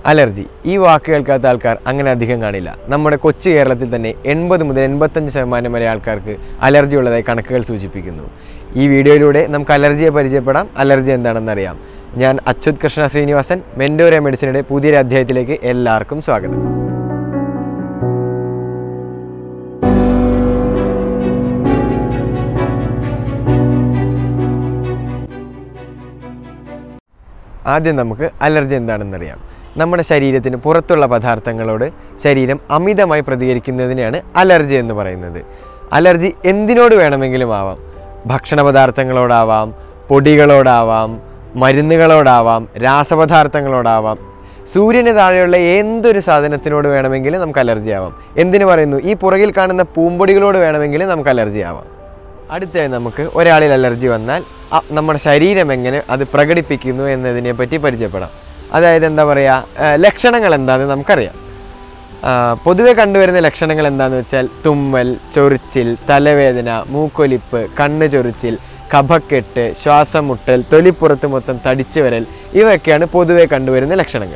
allergy ഈ വാക്ക് കേൾക്കാത്ത ആൾക്കാർ അങ്ങനെ അധികം കാണില്ല നമ്മുടെ കൊച്ചു കേരളത്തിൽ തന്നെ എൺപത് മുതൽ എൺപത്തഞ്ച് ശതമാനം വരെ ആൾക്കാർക്ക് അലർജി ഉള്ളതായി കണക്കുകൾ സൂചിപ്പിക്കുന്നു ഈ വീഡിയോയിലൂടെ നമുക്ക് അലർജിയെ പരിചയപ്പെടാം അലർജി എന്താണെന്ന് അറിയാം ഞാൻ അച്യുത് കൃഷ്ണ ശ്രീനിവാസൻ മെൻഡോറിയ മെഡിസിനുടെ പുതിയൊരു അധ്യായത്തിലേക്ക് എല്ലാവർക്കും സ്വാഗതം ആദ്യം നമുക്ക് അലർജി എന്താണെന്നറിയാം നമ്മുടെ ശരീരത്തിന് പുറത്തുള്ള പദാർത്ഥങ്ങളോട് ശരീരം അമിതമായി പ്രതികരിക്കുന്നതിനെയാണ് അലർജി എന്ന് പറയുന്നത് അലർജി എന്തിനോട് വേണമെങ്കിലും ആവാം ഭക്ഷണ പദാർത്ഥങ്ങളോടാവാം പൊടികളോടാവാം മരുന്നുകളോടാവാം രാസപദാർത്ഥങ്ങളോടാവാം സൂര്യന് താഴെയുള്ള എന്തൊരു സാധനത്തിനോട് വേണമെങ്കിലും നമുക്ക് അലർജി ആവാം എന്തിനു പറയുന്നു ഈ പുറകിൽ കാണുന്ന പൂമ്പൊടികളോട് വേണമെങ്കിലും നമുക്ക് അലർജി ആവാം അടുത്തായി നമുക്ക് ഒരാളിൽ അലർജി വന്നാൽ അ- നമ്മുടെ ശരീരം എങ്ങനെ അത് പ്രകടിപ്പിക്കുന്നു എന്നതിനെ പറ്റി പരിചയപ്പെടാം അതായത് എന്താ പറയുക ലക്ഷണങ്ങൾ എന്താണെന്ന് നമുക്കറിയാം ആ, പൊതുവെ കണ്ടുവരുന്ന ലക്ഷണങ്ങൾ എന്താണെന്ന് വെച്ചാൽ തുമ്മൽ ചൊറിച്ചിൽ തലവേദന മൂക്കൊലിപ്പ് കണ്ണ് ചൊറിച്ചിൽ കഫക്കെട്ട് ശ്വാസം മുട്ടൽ തൊലിപ്പുറത്ത് മൊത്തം തടിച്ചു വരൽ ഇവയൊക്കെയാണ് പൊതുവെ കണ്ടുവരുന്ന ലക്ഷണങ്ങൾ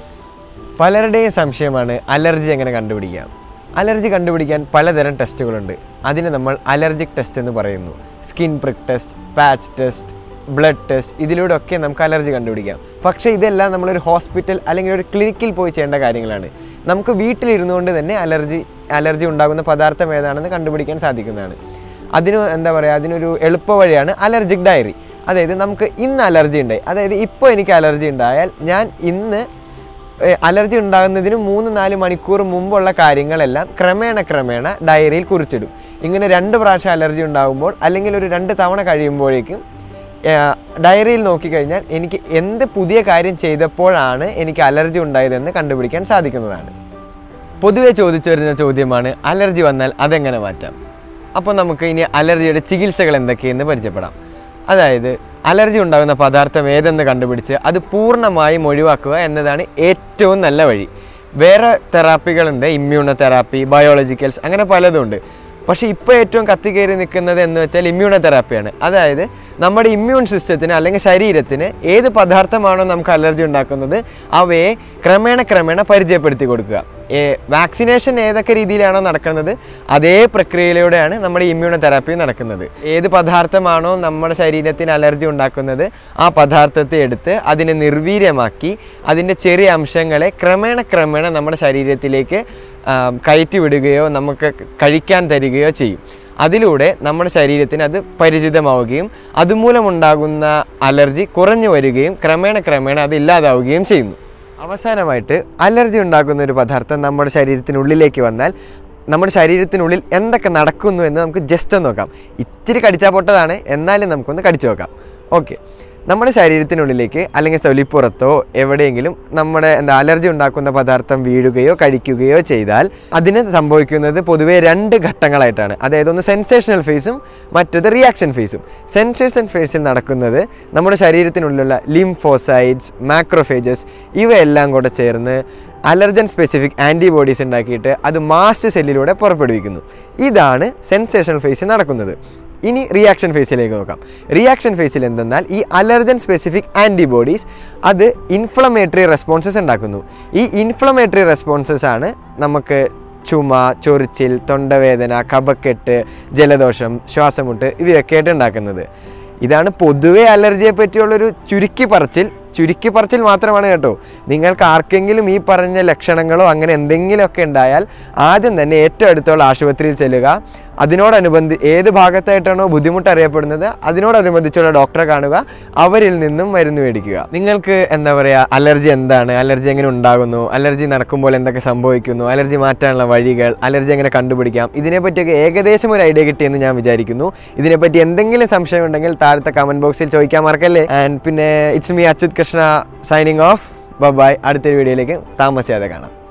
പലരുടെയും സംശയമാണ് അലർജി എങ്ങനെ കണ്ടുപിടിക്കാം അലർജി കണ്ടുപിടിക്കാൻ പലതരം ടെസ്റ്റുകളുണ്ട് അതിന് നമ്മൾ അലർജിക് ടെസ്റ്റ് എന്ന് പറയുന്നു skin prick test patch test blood test ഇതിലൂടെ ഒക്കെ നമുക്ക് അലർജി കണ്ടുപിടിക്കാം പക്ഷേ ഇതെല്ലാം നമ്മളൊരു ഹോസ്പിറ്റൽ അല്ലെങ്കിൽ ഒരു ക്ലിനിക്കിൽ പോയി ചെയ്യേണ്ട കാര്യങ്ങളാണ് നമുക്ക് വീട്ടിലിരുന്നുകൊണ്ട് തന്നെ അലർജി അലർജി ഉണ്ടാകുന്ന പദാർത്ഥം ഏതാണെന്ന് കണ്ടുപിടിക്കാൻ സാധിക്കുന്നതാണ് അതിന് എന്താ പറയുക അതിനൊരു എളുപ്പ വഴിയാണ് അലർജിക് ഡയറി അതായത് നമുക്ക് ഇന്ന് അലർജി ഉണ്ടായി അതായത് ഇപ്പോൾ എനിക്ക് അലർജി ഉണ്ടായാൽ ഞാൻ ഇന്ന് ഏഹ് അലർജി ഉണ്ടാകുന്നതിന് മൂന്ന് നാല് മണിക്കൂർ മുമ്പുള്ള കാര്യങ്ങളെല്ലാം ക്രമേണ ക്രമേണ ഡയറിയിൽ കുറിച്ചിടും ഇങ്ങനെ രണ്ട് പ്രാവശ്യം അലർജി ഉണ്ടാകുമ്പോൾ അല്ലെങ്കിൽ ഒരു രണ്ട് തവണ കഴിയുമ്പോഴേക്കും ഏഹ് ഡയറിയിൽ നോക്കിക്കഴിഞ്ഞാൽ എനിക്ക് എന്ത് പുതിയ കാര്യം ചെയ്തപ്പോഴാണ് എനിക്ക് അലർജി ഉണ്ടായതെന്ന് കണ്ടുപിടിക്കാൻ സാധിക്കുന്നതാണ് പൊതുവെ ചോദിച്ചു വരുന്ന ചോദ്യമാണ് അലർജി വന്നാൽ അതെങ്ങനെ മാറ്റാം അപ്പോൾ നമുക്ക് ഇനി അലർജിയുടെ ചികിത്സകൾ എന്തൊക്കെയെന്ന് പരിചയപ്പെടാം അതായത് അലർജി ഉണ്ടാകുന്ന പദാർത്ഥം ഏതെന്ന് കണ്ടുപിടിച്ച് അത് പൂർണ്ണമായും ഒഴിവാക്കുക എന്നതാണ് ഏറ്റവും നല്ല വഴി വേറെ തെറാപ്പികളുണ്ട് ഇമ്മ്യൂണോ തെറാപ്പി ബയോളജിക്കൽസ് അങ്ങനെ പലതും പക്ഷേ ഇപ്പോൾ ഏറ്റവും കത്തിക്കയറി നിൽക്കുന്നത് എന്ന് വെച്ചാൽ ഇമ്മ്യൂണോ തെറാപ്പിയാണ് അതായത് നമ്മുടെ ഇമ്മ്യൂൺ സിസ്റ്റത്തിന് അല്ലെങ്കിൽ ശരീരത്തിന് ഏത് പദാർത്ഥമാണോ നമുക്ക് അലർജി ഉണ്ടാക്കുന്നത് അവയെ ക്രമേണ ക്രമേണ പരിചയപ്പെടുത്തി കൊടുക്കുക ഏ വാക്സിനേഷൻ ഏതൊക്കെ രീതിയിലാണോ നടക്കുന്നത് അതേ പ്രക്രിയയിലൂടെയാണ് നമ്മുടെ ഇമ്മ്യൂണോ തെറാപ്പി നടക്കുന്നത് ഏത് പദാർത്ഥമാണോ നമ്മുടെ ശരീരത്തിന് അലർജി ഉണ്ടാക്കുന്നത് ആ പദാർത്ഥത്തെ എടുത്ത് അതിനെ നിർവീര്യമാക്കി അതിൻ്റെ ചെറിയ അംശങ്ങളെ ക്രമേണ ക്രമേണ നമ്മുടെ ശരീരത്തിലേക്ക് ആം, കയറ്റി വിടുകയോ നമുക്ക് കഴിക്കാൻ തരികയോ ചെയ്യും അതിലൂടെ നമ്മുടെ ശരീരത്തിന് അത് പരിചിതമാവുകയും അതുമൂലമുണ്ടാകുന്ന അലർജി കുറഞ്ഞു വരികയും ക്രമേണ ക്രമേണ അത് ഇല്ലാതാവുകയും ചെയ്യുന്നു അവസാനമായിട്ട് അലർജി ഉണ്ടാക്കുന്ന ഒരു പദാർത്ഥം നമ്മുടെ ശരീരത്തിനുള്ളിലേക്ക് വന്നാൽ നമ്മുടെ ശരീരത്തിനുള്ളിൽ എന്തൊക്കെ നടക്കുന്നു എന്ന് നമുക്ക് ജസ്റ്റ് ഒന്ന് നോക്കാം ഇച്ചിരി കടിച്ചാൽ പൊട്ടതാണ് എന്നാലും നമുക്കൊന്ന് കടിച്ചു നോക്കാം ഓക്കെ നമ്മുടെ ശരീരത്തിനുള്ളിലേക്ക് അല്ലെങ്കിൽ തൊലിപ്പുറത്തോ എവിടെയെങ്കിലും നമ്മുടെ എന്താ അലർജി ഉണ്ടാക്കുന്ന പദാർത്ഥം വീഴുകയോ കഴിക്കുകയോ ചെയ്താൽ അതിന് സംഭവിക്കുന്നത് പൊതുവേ രണ്ട് ഘട്ടങ്ങളായിട്ടാണ് അതായത് ഒന്ന് സെൻസേഷണൽ ഫേസും മറ്റത് റിയാക്ഷൻ ഫേസും സെൻസേഷൻ ഫേസിൽ നടക്കുന്നത് നമ്മുടെ ശരീരത്തിനുള്ളിലുള്ള ലിംഫോസൈഡ്സ് മാക്രോഫേജസ് ഇവയെല്ലാം കൂടെ ചേർന്ന് അലർജൻ സ്പെസിഫിക് ആൻറ്റിബോഡീസ് ഉണ്ടാക്കിയിട്ട് അത് മാസ്റ്റ് സെല്ലിലൂടെ പുറപ്പെടുവിക്കുന്നു ഇതാണ് സെൻസേഷണൽ ഫേസിൽ നടക്കുന്നത് ഇനി റിയാക്ഷൻ ഫേസിലേക്ക് നോക്കാം റിയാക്ഷൻ ഫേസിൽ എന്തെന്നാൽ ഈ അലർജൻ സ്പെസിഫിക് ആൻറ്റിബോഡീസ് അത് ഇൻഫ്ലമേറ്ററി റെസ്പോൺസസ് ഉണ്ടാക്കുന്നു ഈ ഇൻഫ്ലമേറ്ററി റെസ്പോൺസസ് ആണ് നമുക്ക് ചുമ ചൊറിച്ചിൽ തൊണ്ടവേദന കഫക്കെട്ട് ജലദോഷം ശ്വാസമുട്ട് ഇവയൊക്കെ ആയിട്ട് ഉണ്ടാക്കുന്നത് ഇതാണ് പൊതുവെ അലർജിയെ പറ്റിയുള്ളൊരു ചുരുക്കി പറച്ചിൽ ചുരുക്കി പറച്ചിൽ മാത്രമാണ് കേട്ടോ നിങ്ങൾക്ക് ആർക്കെങ്കിലും ഈ പറഞ്ഞ ലക്ഷണങ്ങളോ അങ്ങനെ എന്തെങ്കിലുമൊക്കെ ഉണ്ടായാൽ ആദ്യം തന്നെ ഏറ്റവും അടുത്തുള്ള ആശുപത്രിയിൽ ചെല്ലുക അതിനോടനുബന്ധി ഏത് ഭാഗത്തായിട്ടാണോ ബുദ്ധിമുട്ട് അറിയപ്പെടുന്നത് അതിനോടനുബന്ധിച്ചുള്ള ഡോക്ടറെ കാണുക അവരിൽ നിന്നും മരുന്ന് മേടിക്കുക നിങ്ങൾക്ക് എന്താ പറയുക അലർജി എന്താണ് അലർജി എങ്ങനെ ഉണ്ടാകുന്നു അലർജി നടക്കുമ്പോൾ എന്തൊക്കെ സംഭവിക്കുന്നു അലർജി മാറ്റാനുള്ള വഴികൾ അലർജി എങ്ങനെ കണ്ടുപിടിക്കാം ഇതിനെപ്പറ്റിയൊക്കെ ഏകദേശം ഒരു ഐഡിയ കിട്ടിയെന്ന് ഞാൻ വിചാരിക്കുന്നു ഇതിനെപ്പറ്റി എന്തെങ്കിലും സംശയം ഉണ്ടെങ്കിൽ താഴത്തെ കമൻറ്റ് ബോക്സിൽ ചോദിക്കാൻ മറക്കല്ലേ ആൻഡ് പിന്നെ it's me Achyut Krishna signing off bye അടുത്തൊരു വീഡിയോയിലേക്ക് താമസിയാതെ കാണാം